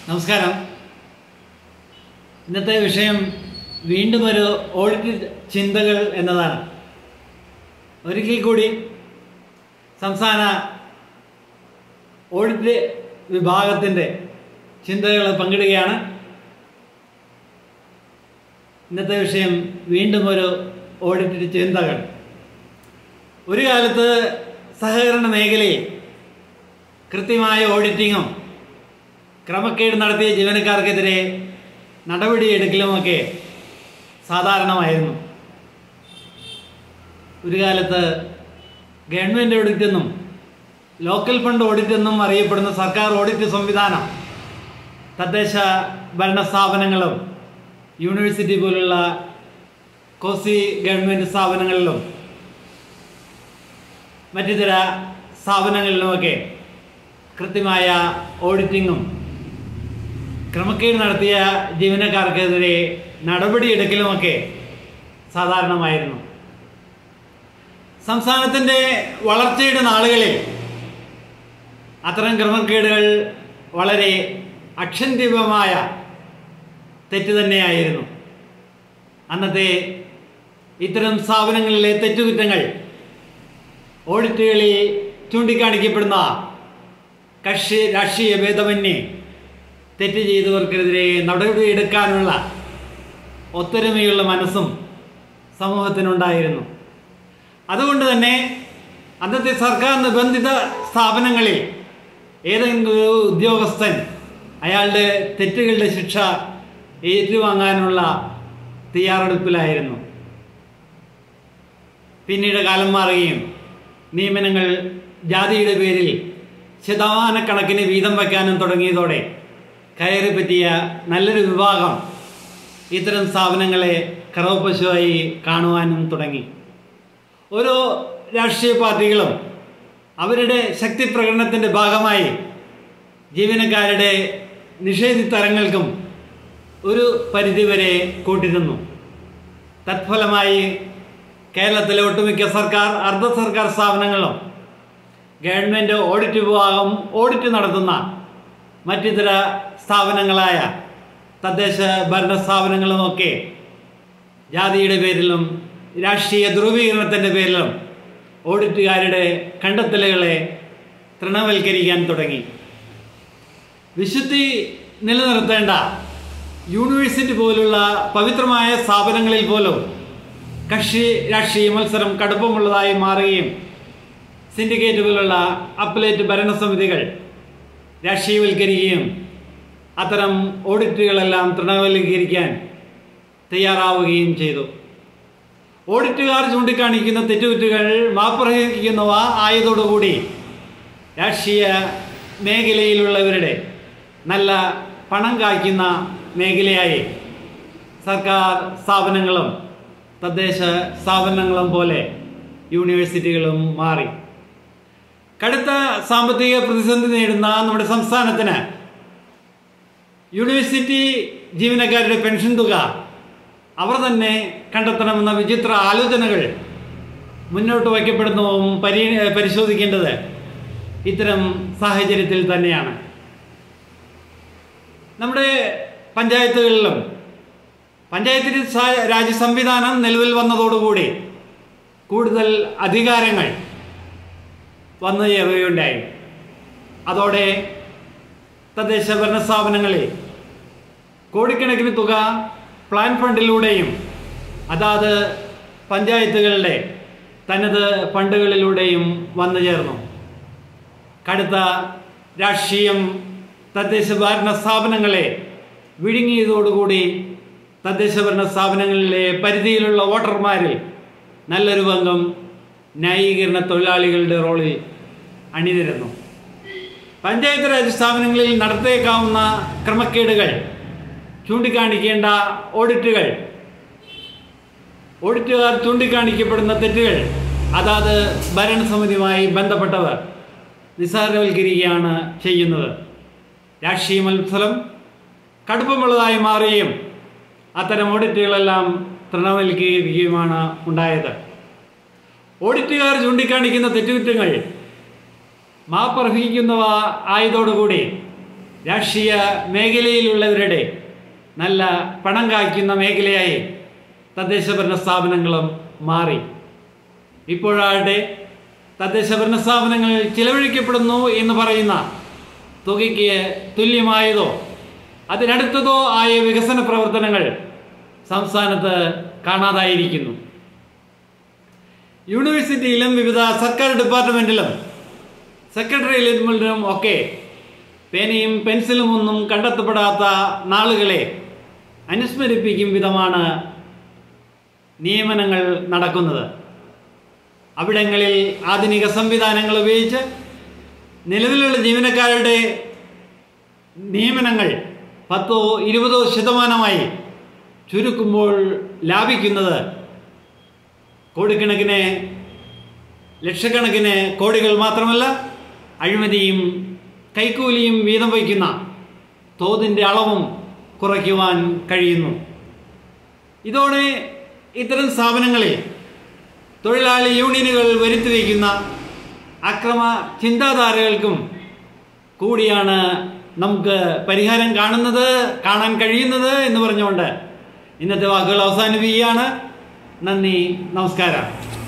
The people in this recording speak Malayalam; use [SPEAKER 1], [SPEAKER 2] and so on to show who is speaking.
[SPEAKER 1] നമസ്കാരം ഇന്നത്തെ വിഷയം വീണ്ടും ഒരു ഓഡിറ്റ് ചിന്തകൾ എന്നതാണ് ഒരിക്കൽ കൂടി സംസ്ഥാന ഓഡിറ്റ് വിഭാഗത്തിൻ്റെ ചിന്തകൾ പങ്കിടുകയാണ് ഇന്നത്തെ വിഷയം വീണ്ടും ഒരു ഓഡിറ്റ് ചിന്തകൾ ഒരു കാലത്ത് സഹകരണ മേഖലയിൽ കൃത്യമായ ഓഡിറ്റിങ്ങും ക്രമക്കേട് നടത്തിയ ജീവനക്കാർക്കെതിരെ നടപടിയെടുക്കലുമൊക്കെ സാധാരണമായിരുന്നു ഒരു കാലത്ത് ഗവൺമെൻറ് ഓഡിറ്റ് എന്നും ലോക്കൽ ഫണ്ട് ഓഡിറ്റ് എന്നും അറിയപ്പെടുന്ന സർക്കാർ ഓഡിറ്റ് സംവിധാനം തദ്ദേശ ഭരണ സ്ഥാപനങ്ങളും യൂണിവേഴ്സിറ്റി പോലുള്ള കോസി ഗവൺമെൻറ് സ്ഥാപനങ്ങളിലും മറ്റിതര സ്ഥാപനങ്ങളിലുമൊക്കെ കൃത്യമായ ഓഡിറ്റിങ്ങും ക്രമക്കേട് നടത്തിയ ജീവനക്കാർക്കെതിരെ നടപടിയെടുക്കലുമൊക്കെ സാധാരണമായിരുന്നു സംസ്ഥാനത്തിൻ്റെ വളർച്ചയുടെ നാളുകളിൽ അത്തരം ക്രമക്കേടുകൾ വളരെ അക്ഷന്തിമമായ തെറ്റ് തന്നെയായിരുന്നു അന്നത്തെ ഇത്തരം സ്ഥാപനങ്ങളിലെ തെറ്റുകുറ്റങ്ങൾ ഓഡിറ്റുകളിൽ ചൂണ്ടിക്കാണിക്കപ്പെടുന്ന കക്ഷി രാഷ്ട്രീയ ഭേദമന്യേ തെറ്റ് ചെയ്തവർക്കെതിരെ നടപടിയെടുക്കാനുള്ള ഒത്തൊരുമയുള്ള മനസ്സും സമൂഹത്തിനുണ്ടായിരുന്നു അതുകൊണ്ട് തന്നെ അന്നത്തെ സർക്കാർ നിബന്ധിത സ്ഥാപനങ്ങളിൽ ഏതെങ്കിലും ഒരു ഉദ്യോഗസ്ഥൻ അയാളുടെ തെറ്റുകളുടെ ശിക്ഷ ഏറ്റുവാങ്ങാനുള്ള തയ്യാറെടുപ്പിലായിരുന്നു പിന്നീട് കാലം മാറുകയും നിയമനങ്ങൾ ജാതിയുടെ പേരിൽ ശതമാനക്കണക്കിന് വീതം വയ്ക്കാനും തുടങ്ങിയതോടെ കയറി പറ്റിയ നല്ലൊരു വിഭാഗം ഇത്തരം സ്ഥാപനങ്ങളെ കറവ് പശുവായി കാണുവാനും തുടങ്ങി ഓരോ രാഷ്ട്രീയ പാർട്ടികളും അവരുടെ ശക്തി പ്രകടനത്തിൻ്റെ ഭാഗമായി ജീവനക്കാരുടെ നിഷേധിത്തരങ്ങൾക്കും ഒരു പരിധിവരെ കൂട്ടിരുന്നു തത്ഫലമായി കേരളത്തിലെ ഒട്ടുമിക്ക സർക്കാർ അർദ്ധ സർക്കാർ സ്ഥാപനങ്ങളും ഗവൺമെൻറ് ഓഡിറ്റ് വിഭാഗം ഓഡിറ്റ് നടത്തുന്ന മറ്റിതര സ്ഥാപനങ്ങളായ തദ്ദേശ ഭരണ സ്ഥാപനങ്ങളുമൊക്കെ ജാതിയുടെ പേരിലും രാഷ്ട്രീയ ധ്രുവീകരണത്തിൻ്റെ പേരിലും ഓഡിറ്റുകാരുടെ കണ്ടെത്തലുകളെ തൃണവൽക്കരിക്കാൻ തുടങ്ങി വിശുദ്ധി നിലനിർത്തേണ്ട യൂണിവേഴ്സിറ്റി പോലുള്ള പവിത്രമായ സ്ഥാപനങ്ങളിൽ പോലും കക്ഷി രാഷ്ട്രീയ മത്സരം കടുപ്പമുള്ളതായി മാറുകയും സിൻഡിക്കേറ്റ് പോലുള്ള അപ്പലേറ്റ് ഭരണസമിതികൾ രാഷ്ട്രീയവൽക്കരിക്കുകയും അത്തരം ഓഡിറ്റുകളെല്ലാം തൃണവൽക്കരിക്കാൻ തയ്യാറാവുകയും ചെയ്തു ഓഡിറ്റുകാർ ചൂണ്ടിക്കാണിക്കുന്ന തെറ്റുകുറ്റുകൾ മാപ്പർഹിക്കുന്നവ ആയതോടുകൂടി രാഷ്ട്രീയ മേഖലയിലുള്ളവരുടെ നല്ല പണം കായ്ക്കുന്ന മേഖലയായി സർക്കാർ സ്ഥാപനങ്ങളും തദ്ദേശ സ്ഥാപനങ്ങളും പോലെ യൂണിവേഴ്സിറ്റികളും മാറി കടുത്ത സാമ്പത്തിക പ്രതിസന്ധി നേരിടുന്ന നമ്മുടെ സംസ്ഥാനത്തിന് യൂണിവേഴ്സിറ്റി ജീവനക്കാരുടെ പെൻഷൻ തുക അവർ തന്നെ കണ്ടെത്തണമെന്ന വിചിത്ര ആലോചനകൾ മുന്നോട്ട് വയ്ക്കപ്പെടുന്നതും പരി പരിശോധിക്കേണ്ടത് ഇത്തരം സാഹചര്യത്തിൽ തന്നെയാണ് നമ്മുടെ പഞ്ചായത്തുകളിലും പഞ്ചായത്ത് രാജ്യ സംവിധാനം നിലവിൽ വന്നതോടുകൂടി കൂടുതൽ അധികാരങ്ങൾ വന്നു ചേരുകയുണ്ടായി അതോടെ തദ്ദേശ ഭരണ സ്ഥാപനങ്ങളിൽ കോടിക്കണക്കിന് തുക പ്ലാൻ ഫണ്ടിലൂടെയും അതാത് പഞ്ചായത്തുകളുടെ തനത് ഫണ്ടുകളിലൂടെയും വന്നു ചേർന്നു കടുത്ത രാഷ്ട്രീയം തദ്ദേശ ഭരണ സ്ഥാപനങ്ങളെ വിഴുങ്ങിയതോടുകൂടി തദ്ദേശ ഭരണ സ്ഥാപനങ്ങളിലെ പരിധിയിലുള്ള വോട്ടർമാരിൽ നല്ലൊരു പങ്കം ന്യായീകരണ തൊഴിലാളികളുടെ റോളിൽ അണിനിരുന്നു പഞ്ചായത്ത് രാജ് സ്ഥാപനങ്ങളിൽ നടത്തേക്കാവുന്ന ക്രമക്കേടുകൾ ചൂണ്ടിക്കാണിക്കേണ്ട ഓഡിറ്റുകൾ ഓഡിറ്റുകാർ ചൂണ്ടിക്കാണിക്കപ്പെടുന്ന തെറ്റുകൾ അതാത് ഭരണസമിതിയുമായി ബന്ധപ്പെട്ടവർ നിസ്സാരവൽക്കരിക്കുകയാണ് ചെയ്യുന്നത് രാഷ്ട്രീയ മത്സരം കടുപ്പമുള്ളതായി മാറുകയും അത്തരം ഓഡിറ്റുകളെല്ലാം തൃണവൽക്കരിക്കുകയുമാണ് ഉണ്ടായത് ഓഡിറ്റുകാർ ചൂണ്ടിക്കാണിക്കുന്ന തെറ്റുകുറ്റങ്ങൾ മാപ്പർഹിക്കുന്നവ ആയതോടുകൂടി രാഷ്ട്രീയ മേഖലയിലുള്ളവരുടെ നല്ല പണം കായ്ക്കുന്ന മേഖലയായി തദ്ദേശ ഭരണ സ്ഥാപനങ്ങളും മാറി ഇപ്പോഴാകട്ടെ തദ്ദേശ ഭരണ സ്ഥാപനങ്ങൾ ചിലവഴിക്കപ്പെടുന്നു എന്ന് പറയുന്ന തുകയ്ക്ക് തുല്യമായതോ അതിനടുത്തതോ ആയ വികസന പ്രവർത്തനങ്ങൾ സംസ്ഥാനത്ത് കാണാതായിരിക്കുന്നു യൂണിവേഴ്സിറ്റിയിലും വിവിധ സർക്കാർ ഡിപ്പാർട്ട്മെൻറ്റിലും സെക്രട്ടറിയിലും ഒക്കെ പേനയും പെൻസിലും ഒന്നും കണ്ടെത്തപ്പെടാത്ത നാളുകളെ അനുസ്മരിപ്പിക്കും വിധമാണ് നിയമനങ്ങൾ നടക്കുന്നത് അവിടങ്ങളിൽ ആധുനിക സംവിധാനങ്ങൾ ഉപയോഗിച്ച് നിലവിലുള്ള ജീവനക്കാരുടെ നിയമനങ്ങൾ പത്തോ ഇരുപതോ ശതമാനമായി ചുരുക്കുമ്പോൾ ലാഭിക്കുന്നത് കോടിക്കണക്കിന് ലക്ഷക്കണക്കിന് കോടികൾ മാത്രമല്ല അഴിമതിയും കൈക്കൂലിയും വീതം വയ്ക്കുന്ന തോതിൻ്റെ അളവും കുറയ്ക്കുവാൻ കഴിയുന്നു ഇതോടെ ഇത്തരം സ്ഥാപനങ്ങളിൽ തൊഴിലാളി യൂണിയനുകൾ വരുത്തി വയ്ക്കുന്ന അക്രമ ചിന്താധാരകൾക്കും കൂടിയാണ് നമുക്ക് പരിഹാരം കാണുന്നത് കാണാൻ കഴിയുന്നത് എന്ന് പറഞ്ഞുകൊണ്ട് ഇന്നത്തെ വാക്കുകൾ അവസാനിപ്പിക്കുകയാണ് നന്ദി നമസ്കാരം